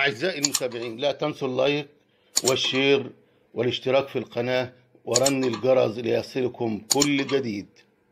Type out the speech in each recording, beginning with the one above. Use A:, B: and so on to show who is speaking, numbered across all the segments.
A: أعزائي المتابعين لا تنسوا اللايك والشير والاشتراك في القناة ورن الجرس ليصلكم كل جديد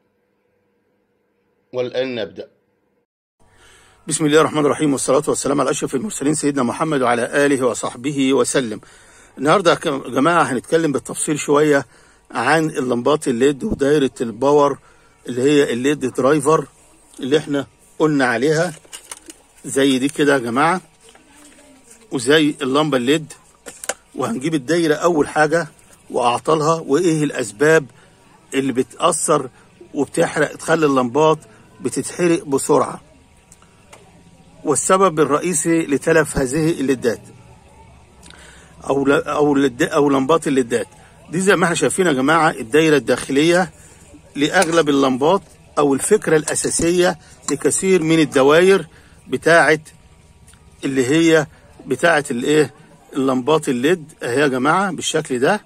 A: والآن نبدأ
B: بسم الله الرحمن الرحيم والصلاة والسلام على أشرف المرسلين سيدنا محمد وعلى آله وصحبه وسلم النهاردة يا جماعة هنتكلم بالتفصيل شوية عن اللمبات الليد ودايرة الباور اللي هي الليد درايفر اللي احنا قلنا عليها زي دي كده يا جماعة وزي اللمبة الليد وهنجيب الدايرة أول حاجة وأعطالها وإيه الأسباب اللي بتأثر وبتحرق تخلي اللمبات بتتحرق بسرعة والسبب الرئيسي لتلف هذه الليدات او او لد او لمبات الليدات دي زي ما احنا شايفين يا جماعه الدايره الداخليه لاغلب اللمبات او الفكره الاساسيه لكثير من الدوائر بتاعه اللي هي بتاعه الايه اللمبات الليد اهي يا جماعه بالشكل ده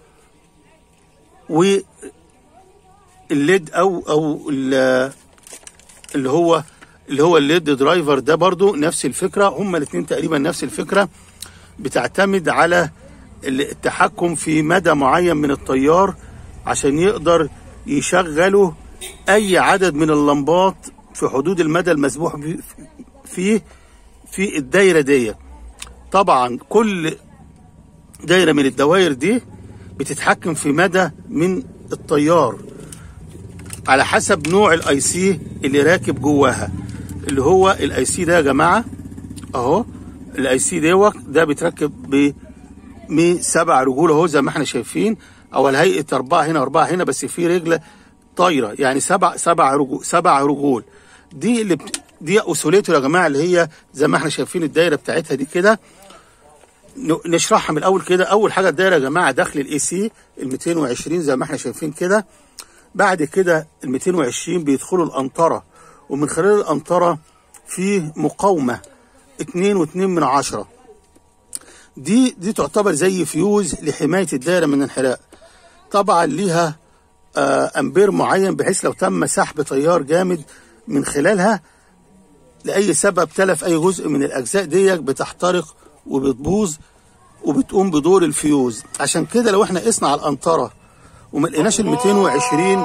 B: والليد او او اللي هو اللي هو الليد درايفر ده برضو نفس الفكره هما الاثنين تقريبا نفس الفكره بتعتمد على التحكم في مدى معين من التيار عشان يقدر يشغلوا اي عدد من اللمبات في حدود المدى المسموح فيه في الدايره دي طبعا كل دايره من الدوائر دي بتتحكم في مدى من التيار على حسب نوع الاي سي اللي راكب جواها اللي هو الاي سي ده يا جماعه اهو الاي سي دوت ده بيتركب ب سبع رجول اهو زي ما احنا شايفين او الهيئه اربعه هنا واربعه هنا بس في رجل طايره يعني سبع سبع رجول سبع رجول دي اللي بت... دي اوسوليتور يا جماعه اللي هي زي ما احنا شايفين الدايره بتاعتها دي كده نشرحها من الاول كده اول حاجه الدايره يا جماعه داخل الاي سي ال 220 زي ما احنا شايفين كده بعد كده ال 220 بيدخلوا الانطره ومن خلال الأنطرة في مقاومة اتنين واتنين من عشرة دي دي تعتبر زي فيوز لحماية الدائرة من الانحراق طبعا ليها آه أمبير معين بحيث لو تم سحب تيار جامد من خلالها لأي سبب تلف أي جزء من الأجزاء دي بتحترق وبتبوظ وبتقوم بدور الفيوز عشان كده لو احنا قسنا على الأنطرة وما لقيناش ال 220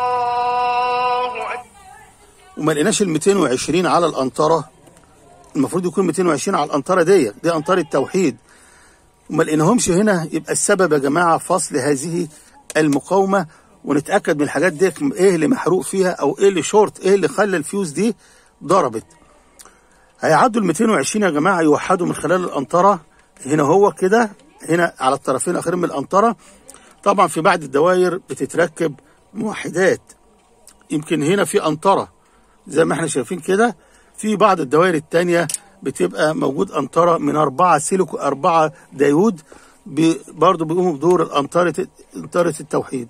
B: وما لقيناش ال 220 على القنطره المفروض يكون 220 على القنطره دي دي قنطره توحيد وما لقيناهمش هنا يبقى السبب يا جماعه فصل هذه المقاومه ونتاكد من الحاجات دي ايه اللي محروق فيها او ايه اللي شورت ايه اللي خلى الفيوز دي ضربت هيعدوا ال 220 يا جماعه يوحدوا من خلال القنطره هنا هو كده هنا على الطرفين الاخرين من القنطره طبعا في بعض الدوائر بتتركب موحدات يمكن هنا في قنطره زي ما احنا شايفين كده في بعض الدوائر التانية بتبقى موجود أنطرة من أربعة سيليكو أربعة دايود برضه بيقوموا بدور الأنطرة أنطرة التوحيد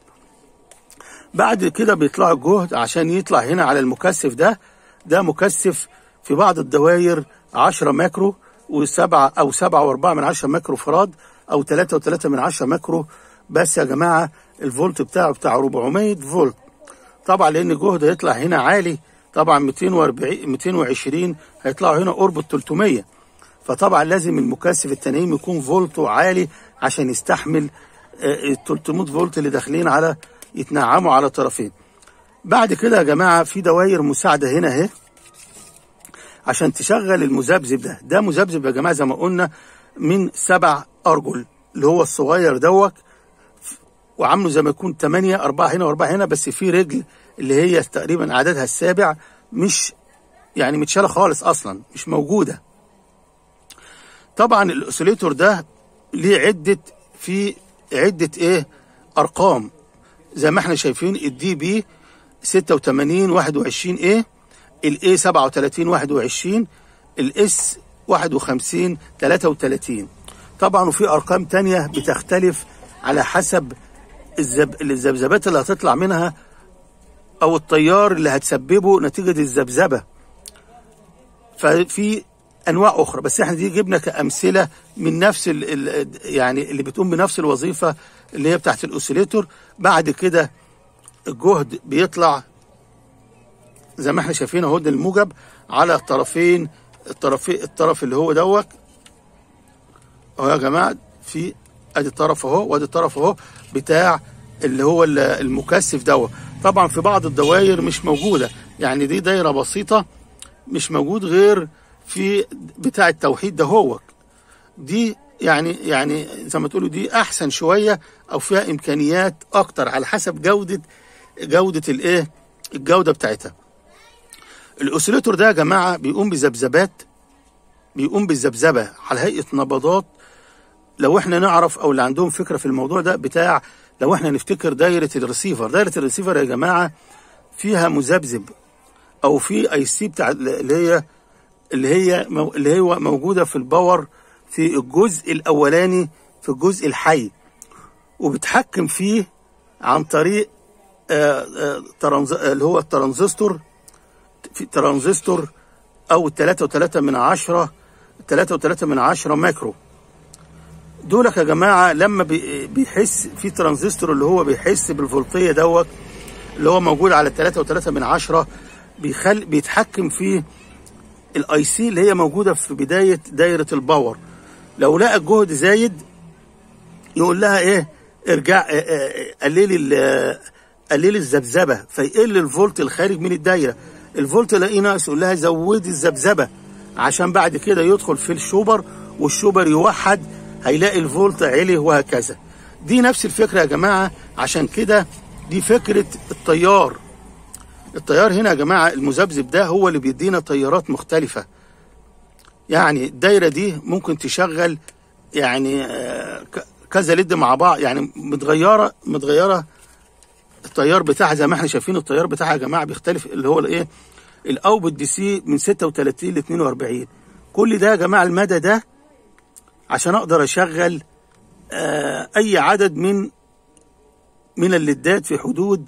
B: بعد كده بيطلعوا الجهد عشان يطلع هنا على المكثف ده ده مكثف في بعض الدوائر 10 ماكرو وسبعة أو سبعة وأربعة من عشرة ماكرو فراد أو ثلاثة وثلاثة من عشرة ماكرو بس يا جماعة الفولت بتاعه بتاع 400 فولت طبعا لأن الجهد هيطلع هنا عالي طبعا 240 220 هيطلعوا هنا قرب ال 300 فطبعا لازم المكثف التنعيم يكون فولته عالي عشان يستحمل ال 300 فولت اللي داخلين على يتنعموا على طرفين بعد كده يا جماعه في دوائر مساعده هنا اهي عشان تشغل المذبذب ده ده مذبذب يا جماعه زي ما قلنا من سبع ارجل اللي هو الصغير دوت وعامله زي ما يكون 8 4 هنا و4 هنا بس في رجل اللي هي تقريبا عددها السابع مش يعني متشاله خالص اصلا مش موجوده طبعا الاوسيليتور ده ليه عده في عده ايه ارقام زي ما احنا شايفين الدي بي 86 21 ايه الاي 37 21 الاس 51 33 طبعا وفي ارقام تانية بتختلف على حسب الزب... الذبذبات اللي هتطلع منها او التيار اللي هتسببه نتيجه الذبذبه ففي انواع اخرى بس احنا دي جبنا كامثله من نفس ال ال يعني اللي بتقوم بنفس الوظيفه اللي هي بتاعت الاوسيليتور بعد كده الجهد بيطلع زي ما احنا شايفين اهو ده الموجب على الطرفين الطرفين الطرف اللي هو دوت اهو يا جماعه في ادي الطرف اهو وادي الطرف اهو بتاع اللي هو ال- المكثف دوت طبعا في بعض الدوائر مش موجوده يعني دي دايره بسيطه مش موجود غير في بتاع التوحيد ده هو دي يعني يعني زي ما تقولوا دي احسن شويه او فيها امكانيات اكتر على حسب جوده جوده الايه الجوده بتاعتها الاوسيليتور ده يا جماعه بيقوم بذبذبات بيقوم بالذبذبه على هيئه نبضات لو احنا نعرف او اللي عندهم فكره في الموضوع ده بتاع لو احنا نفتكر دايره الريسيفر دايره الريسيفر يا جماعه فيها مذبذب او في اي سي بتاع اللي هي اللي هي مو- اللي هي موجوده في الباور في الجزء الاولاني في الجزء الحي وبتحكم فيه عن طريق آه، آه، ترانز... اللي هو الترانزستور في ترانزستور او 3.3 من عشرة 3.3 من عشرة ماكرو دولك يا جماعه لما بي- بيحس في ترانزستور اللي هو بيحس بالفولتيه دوت اللي هو موجود على 3.3 من عشرة بيخل بيتحكم في الاي سي اللي هي موجوده في بدايه دايره الباور لو لقى الجهد زايد يقول لها ايه ارجع اه، اه، قللي ال- قللي الذبذبه فيقل الفولت الخارج من الدايره الفولت الاقيه ناقص يقول لها زودي الذبذبه عشان بعد كده يدخل في الشوبر والشوبر يوحد هيلاقي الفولت عالي وهكذا دي نفس الفكره يا جماعه عشان كده دي فكره التيار التيار هنا يا جماعه المذبذب ده هو اللي بيدينا تيارات مختلفه يعني الدايره دي ممكن تشغل يعني آه، ك- كذا ليد مع بعض يعني متغيره متغيره التيار بتاعها زي ما احنا شايفين التيار بتاعها يا جماعه بيختلف اللي هو الايه الاوبت دي سي من 36 ل 42 كل ده يا جماعه المدى ده عشان اقدر اشغل آه، اي عدد من من الليدات في حدود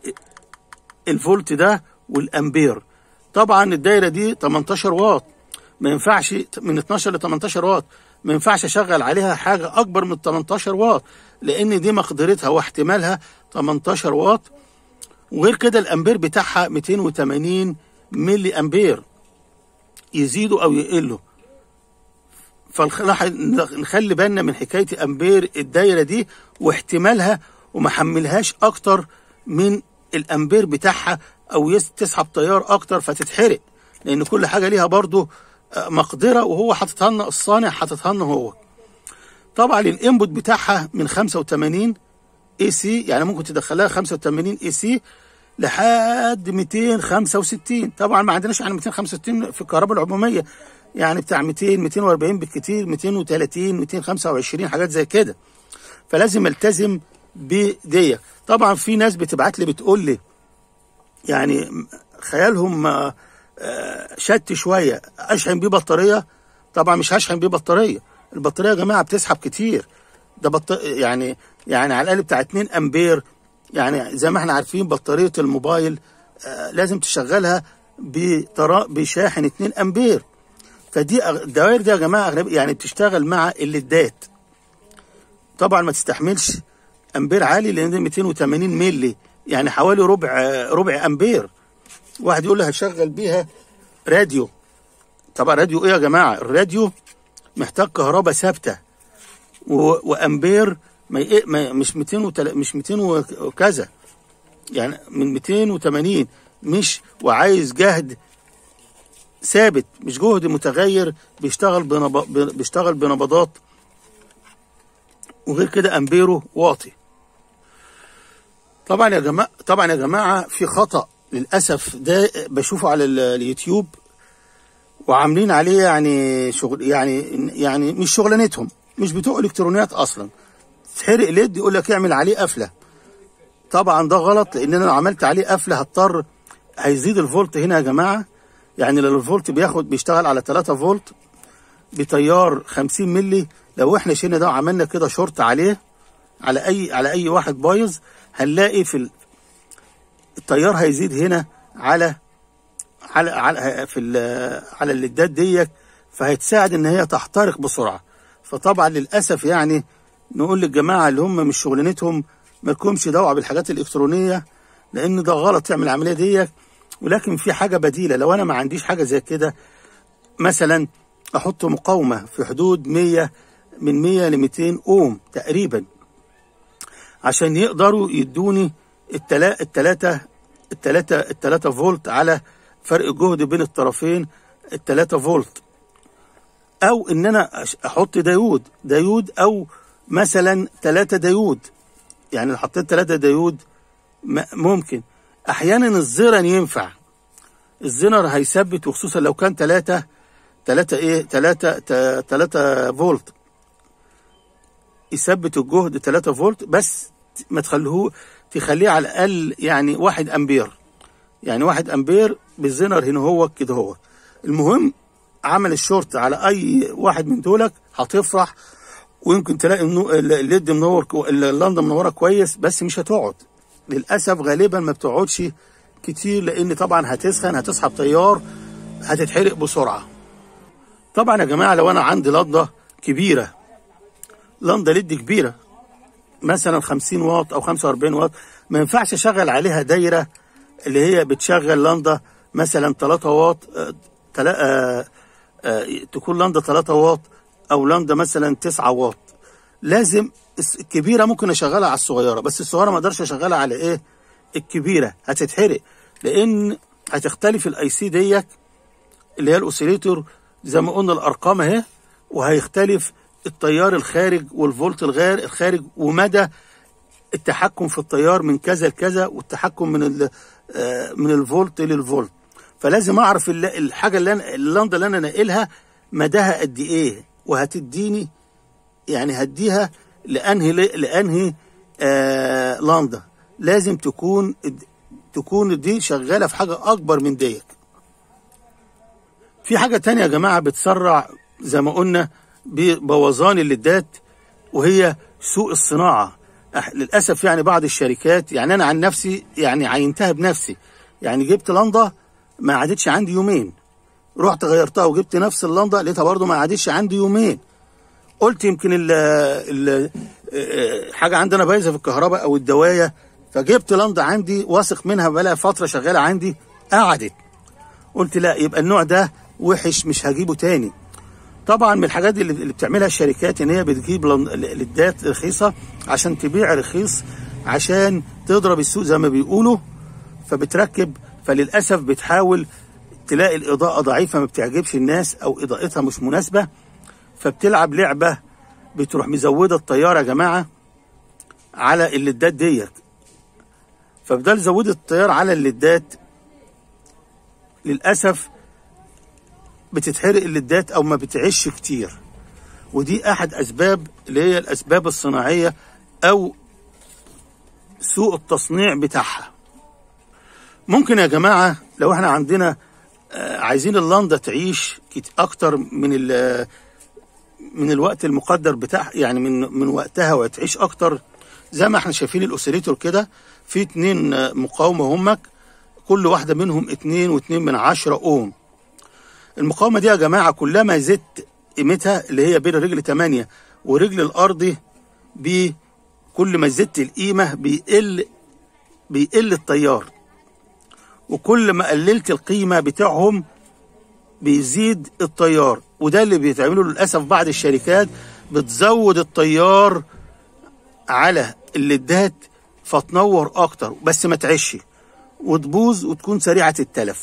B: الفولت ده والامبير طبعا الدايره دي 18 واط ما ينفعش من 12 ل 18 واط ما ينفعش اشغل عليها حاجه اكبر من 18 واط لان دي مقدرتها واحتمالها 18 واط وغير كده الامبير بتاعها 280 ملي امبير يزيدوا او يقلوا فنخلي بالنا من حكايه امبير الدايره دي واحتمالها وما حملهاش اكتر من الامبير بتاعها او يس- تسحب تيار اكتر فتتحرق لان كل حاجه ليها برضو آه، مقدره وهو حاططها لنا الصانع حاططها لنا هو طبعا الانبوت بتاعها من 85 اي سي يعني ممكن تدخلها 85 اي سي لحد 265 طبعا ما عندناش يعني 265 في الكهرباء العموميه يعني بتاع 200 240 بالكتير 230 225 حاجات زي كده فلازم التزم بدي طبعا في ناس بتبعت لي بتقول لي يعني خيالهم آه، آه، شت شويه اشحن بيه بطاريه طبعا مش هشحن بيه بطاريه البطاريه يا جماعه بتسحب كتير ده بط... يعني يعني على الاقل بتاع 2 امبير يعني زي ما احنا عارفين بطاريه الموبايل آه لازم تشغلها بطرا... بشاحن 2 امبير فدي أغ- الدوائر دي يا جماعه أغلب- يعني بتشتغل مع الليدات طبعا ما تستحملش امبير عالي لان ده 280 ملي يعني حوالي ربع ربع امبير واحد يقول لي هشغل بيها راديو طبعا راديو ايه يا جماعه الراديو محتاج كهرباء ثابته و- وامبير ما ي- ما مش 200 وتل... مش 200 وكذا يعني من 280 مش وعايز جهد ثابت مش جهد متغير بيشتغل بنب... بيشتغل بنبضات وغير كده امبيره واطي طبعا يا جماعه طبعا يا جماعه في خطا للاسف ده بشوفه على ال- اليوتيوب وعاملين عليه يعني شغل يعني يعني مش شغلانتهم مش بتوع الكترونيات اصلا تحرق ليد يقول لك اعمل عليه قفله طبعا ده غلط لان انا لو عملت عليه قفله هضطر هيزيد الفولت هنا يا جماعه يعني لو الفولت بياخد بيشتغل على 3 فولت بتيار 50 ملي لو احنا شلنا ده وعملنا كده شورت عليه على اي على اي واحد بايظ هنلاقي في ال- التيار هيزيد هنا على على على في ال- على الليدات ديت فهتساعد ان هي تحترق بسرعه فطبعا للاسف يعني نقول للجماعه اللي هم مش شغلانتهم ما لكمش دعوه بالحاجات الالكترونيه لان ده غلط تعمل العمليه ديت ولكن في حاجه بديله لو انا ما عنديش حاجه زي كده مثلا احط مقاومه في حدود 100 من 100 ل 200 اوم تقريبا عشان يقدروا يدوني التلا التلاتة التلاتة التلاتة فولت على فرق الجهد بين الطرفين التلاتة فولت او ان انا أش- احط ديود ديود او مثلا تلاتة ديود يعني لو حطيت تلاتة ديود م- ممكن احيانا الزرن ينفع الزنر هيثبت وخصوصا لو كان تلاتة تلاتة ايه تلاتة تا- تلاتة فولت يثبت الجهد 3 فولت بس ما تخليه تخليه على الاقل يعني 1 امبير يعني 1 امبير بالزنر هنا هو كده هو المهم عمل الشورت على اي واحد من دولك هتفرح ويمكن تلاقي النو- الليد منور كو- اللندا منوره كويس بس مش هتقعد للاسف غالبا ما بتقعدش كتير لان طبعا هتسخن هتسحب تيار هتتحرق بسرعه طبعا يا جماعه لو انا عندي لنده كبيره لندا ليد كبيره مثلا 50 واط او 45 واط ما ينفعش اشغل عليها دايره اللي هي بتشغل لندا مثلا 3 واط آه، تلا آه، آه، تكون لندا 3 واط او لندا مثلا 9 واط لازم الس- الكبيره ممكن اشغلها على الصغيره بس الصغيره ما اقدرش اشغلها على ايه الكبيره هتتحرق لان هتختلف الاي سي ديت اللي هي الاوسيليتور زي ما قلنا الارقام اهي وهيختلف التيار الخارج والفولت الغير الخارج ومدى التحكم في التيار من كذا لكذا والتحكم من ال- آه، من الفولت للفولت فلازم اعرف ال- الحاجه اللي انا اللندا اللي انا ناقلها مداها قد ايه وهتديني يعني هديها لانهي لانهي آه لندا لازم تكون تكون دي شغاله في حاجه اكبر من ديت في حاجة تانية يا جماعة بتسرع زي ما قلنا ببوظان الليدات وهي سوء الصناعة أح- للأسف يعني بعض الشركات يعني أنا عن نفسي يعني عينتها بنفسي يعني جبت لندا ما عادتش عندي يومين رحت غيرتها وجبت نفس اللندا لقيتها برضو ما عادتش عندي يومين قلت يمكن ال ال آه، حاجة عندنا بايظة في الكهرباء أو الدواية فجبت لندا عندي واثق منها بقالها فترة شغالة عندي قعدت قلت لا يبقى النوع ده وحش مش هجيبه تاني طبعا من الحاجات اللي اللي بتعملها الشركات ان هي بتجيب لن- ليدات رخيصه عشان تبيع رخيص عشان تضرب السوق زي ما بيقولوا فبتركب فللاسف بتحاول تلاقي الاضاءه ضعيفه ما بتعجبش الناس او اضاءتها مش مناسبه فبتلعب لعبه بتروح مزوده الطياره يا جماعه على الليدات ديت فبدل زودت التيار على الليدات للاسف بتتحرق الليدات او ما بتعيش كتير ودي احد اسباب اللي هي الاسباب الصناعيه او سوء التصنيع بتاعها ممكن يا جماعه لو احنا عندنا آه، عايزين اللندا تعيش كت- اكتر من ال- من الوقت المقدر بتاع يعني من من وقتها وتعيش اكتر زي ما احنا شايفين الاوسيليتور كده في اتنين آه، مقاومه همك كل واحده منهم اتنين واتنين من عشرة اوم المقاومة دي يا جماعة كلما زدت قيمتها اللي هي بين الرجل 8 ورجل الأرضي ب كل ما زدت القيمة بيقل بيقل التيار وكل ما قللت القيمة بتاعهم بيزيد التيار وده اللي بيتعمله للأسف بعض الشركات بتزود التيار على الليدات فتنور أكتر بس ما تعيش وتبوظ وتكون سريعة التلف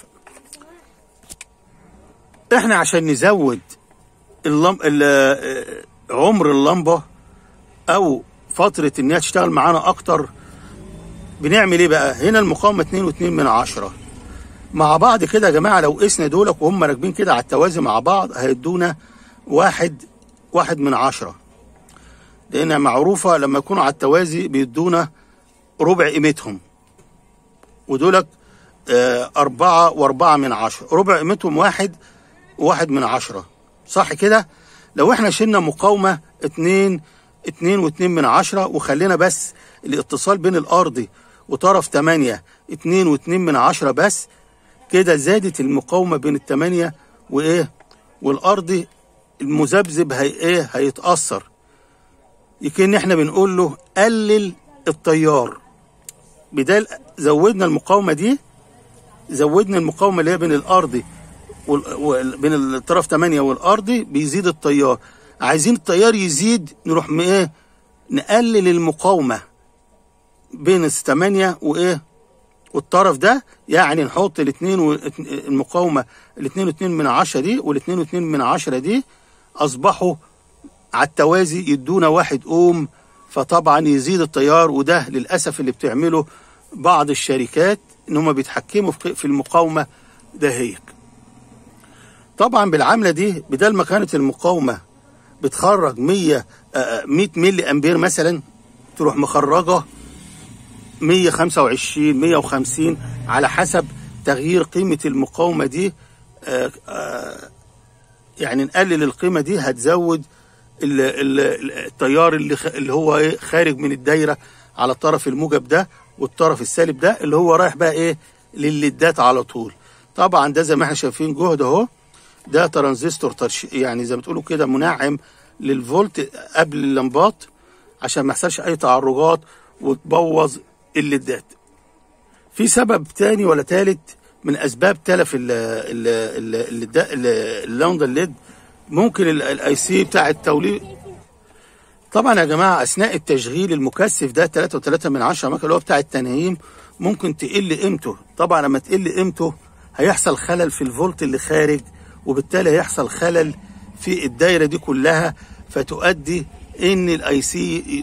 B: احنا عشان نزود اللم... ال- عمر اللمبه او فتره انها تشتغل معانا اكتر بنعمل ايه بقى هنا المقاومه 2 و2 من عشرة مع بعض كده يا جماعه لو قسنا دولك وهم راكبين كده على التوازي مع بعض هيدونا واحد واحد من عشرة لأنها معروفة لما يكونوا على التوازي بيدونا ربع قيمتهم ودولك آه، أربعة وأربعة من عشرة ربع قيمتهم واحد واحد من عشرة صح كده لو احنا شلنا مقاومة اتنين اتنين واتنين من عشرة وخلينا بس الاتصال بين الأرضي وطرف تمانية اتنين واتنين من عشرة بس كده زادت المقاومة بين التمانية وإيه والأرضي المذبذب هي إيه هيتأثر يمكن احنا بنقول له قلل التيار بدال زودنا المقاومة دي زودنا المقاومة اللي هي بين الأرضي وال- وال- بين الطرف 8 والأرضي بيزيد التيار عايزين التيار يزيد نروح م- ايه نقلل المقاومه بين 8 وايه والطرف ده يعني نحط الاثنين و... المقاومه الاثنين واتنين من عشرة دي والاثنين واتنين من عشرة دي اصبحوا على التوازي يدونا واحد اوم فطبعا يزيد التيار وده للاسف اللي بتعمله بعض الشركات ان هم بيتحكموا في في المقاومه ده هيك طبعا بالعمله دي بدل ما كانت المقاومه بتخرج 100 آه، 100 ملي امبير مثلا تروح مخرجه 125 150 على حسب تغيير قيمه المقاومه دي آه، آه، يعني نقلل القيمه دي هتزود ال- ال- التيار اللي خ- اللي هو إيه خارج من الدايره على الطرف الموجب ده والطرف السالب ده اللي هو رايح بقى ايه للليدات على طول طبعا ده زي ما احنا شايفين جهد اهو ده ترانزستور ترش يعني زي ما تقولوا كده منعم للفولت قبل اللمبات عشان ما يحصلش اي تعرجات وتبوظ الليدات في سبب تاني ولا تالت من اسباب تلف ال ال ال ال ال- اللوندا الليد ممكن الاي سي بتاع التوليد طبعا يا جماعه اثناء التشغيل المكثف ده 3.3 من 10 مكنه اللي هو بتاع التنهيم ممكن تقل قيمته طبعا لما تقل قيمته هيحصل خلل في الفولت اللي خارج وبالتالي هيحصل خلل في الدايره دي كلها فتؤدي ان الاي سي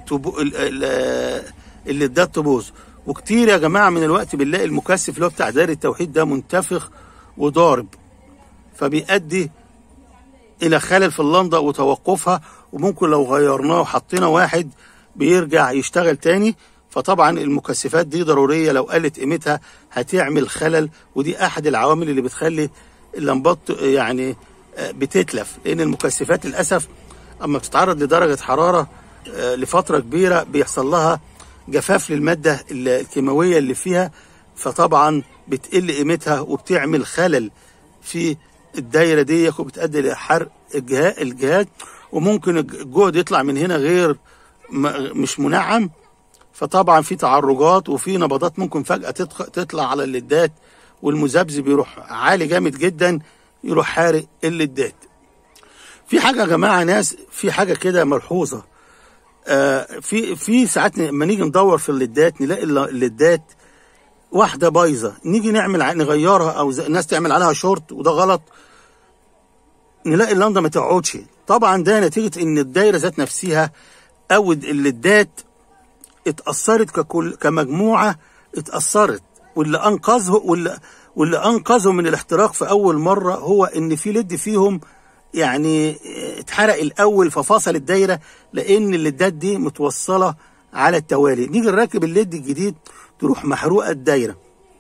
B: اللي ده تبوظ وكتير يا جماعه من الوقت بنلاقي المكثف اللي هو بتاع دايره التوحيد ده منتفخ وضارب فبيؤدي الى خلل في اللنده وتوقفها وممكن لو غيرناه وحطينا واحد بيرجع يشتغل تاني فطبعا المكثفات دي ضروريه لو قلت قيمتها هتعمل خلل ودي احد العوامل اللي بتخلي اللمبات يعني آه، بتتلف لان المكثفات للاسف اما بتتعرض لدرجه حراره آه، لفتره كبيره بيحصل لها جفاف للماده الكيماويه اللي فيها فطبعا بتقل قيمتها وبتعمل خلل في الدايره دي وبتؤدي لحرق الجهاز الجهاز وممكن الجهد يطلع من هنا غير م- مش منعم فطبعا في تعرجات وفي نبضات ممكن فجاه تدخ- تطلع على الليدات والمذبذب يروح عالي جامد جدا يروح حارق الليدات في حاجه يا جماعه ناس في حاجه كده ملحوظه آه في في ساعات لما نيجي ندور في الليدات نلاقي الل- الليدات واحده بايظه نيجي نعمل ع- نغيرها او زي- الناس تعمل عليها شورت وده غلط نلاقي اللنده ما تقعدش طبعا ده نتيجه ان الدايره ذات نفسها او الليدات اتاثرت ككل كمجموعه اتاثرت واللي انقذه واللي واللي انقذه من الاحتراق في اول مره هو ان في ليد فيهم يعني اتحرق الاول ففصل الدايره لان الليدات دي متوصله على التوالي نيجي نركب الليد الجديد تروح محروقه الدايره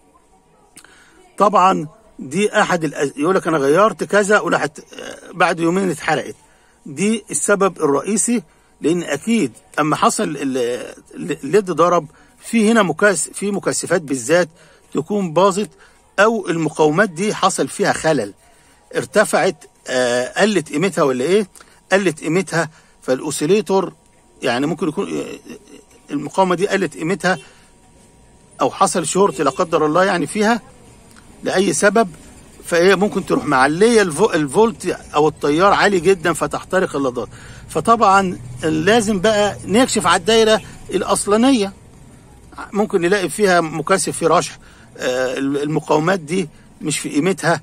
B: طبعا دي احد الأز... يقول لك انا غيرت كذا وراحت آه، بعد يومين اتحرقت دي السبب الرئيسي لان اكيد اما حصل ال- ال- الليد ضرب في هنا مكاس في مكثفات بالذات تكون باظت او المقاومات دي حصل فيها خلل ارتفعت آه قلت قيمتها ولا ايه قلت قيمتها فالاوسيليتور يعني ممكن يكون آه، المقاومه دي قلت قيمتها او حصل شورت لا قدر الله يعني فيها لاي سبب فهي ممكن تروح معليه الفو- الفولت او التيار عالي جدا فتحترق اللضات فطبعا لازم بقى نكشف على الدايره الاصلانيه ممكن نلاقي فيها مكثف في رشح آه، المقاومات دي مش في قيمتها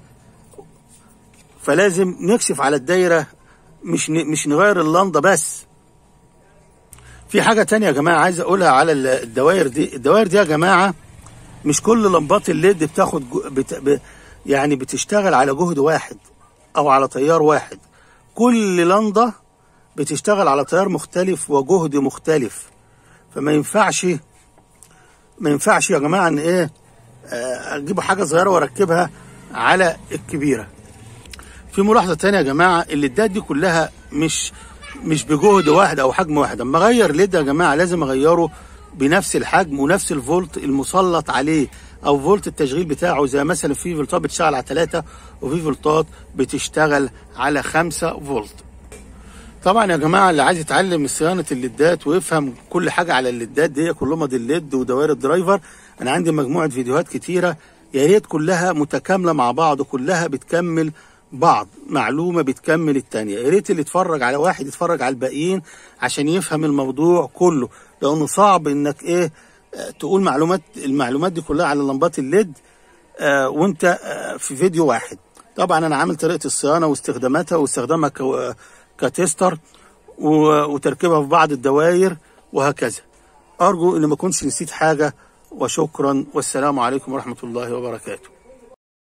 B: فلازم نكشف على الدايره مش ن- مش نغير اللنده بس في حاجه تانية يا جماعه عايز اقولها على ال- الدوائر دي الدوائر دي يا جماعه مش كل لمبات الليد بتاخد جو- بت... ب... يعني بتشتغل على جهد واحد او على تيار واحد كل لنده بتشتغل على تيار مختلف وجهد مختلف فما ينفعش ما ينفعش يا جماعه ان ايه آه، اجيب حاجه صغيره واركبها على الكبيره في ملاحظه تانية يا جماعه الليدات دي كلها مش مش بجهد واحد او حجم واحد اما اغير ليد يا جماعه لازم اغيره بنفس الحجم ونفس الفولت المسلط عليه او فولت التشغيل بتاعه زي مثلا في فولتات بتشتغل على 3 وفي فولتات بتشتغل على 5 فولت طبعا يا جماعه اللي عايز يتعلم صيانه الليدات ويفهم كل حاجه على الليدات دي كل موديل الليد ودوائر الدرايفر انا عندي مجموعه فيديوهات كتيره يا ريت كلها متكامله مع بعض وكلها بتكمل بعض معلومة بتكمل التانية يا ريت اللي يتفرج على واحد يتفرج على الباقيين عشان يفهم الموضوع كله لأنه صعب إنك إيه آه، تقول معلومات المعلومات دي كلها على لمبات الليد آه، وانت آه، في فيديو واحد طبعا انا عامل طريقه الصيانه واستخداماتها واستخدامها ك- كتستر و- وتركيبها في بعض الدوائر وهكذا ارجو ان ما اكونش نسيت حاجه وشكرا والسلام عليكم ورحمه الله وبركاته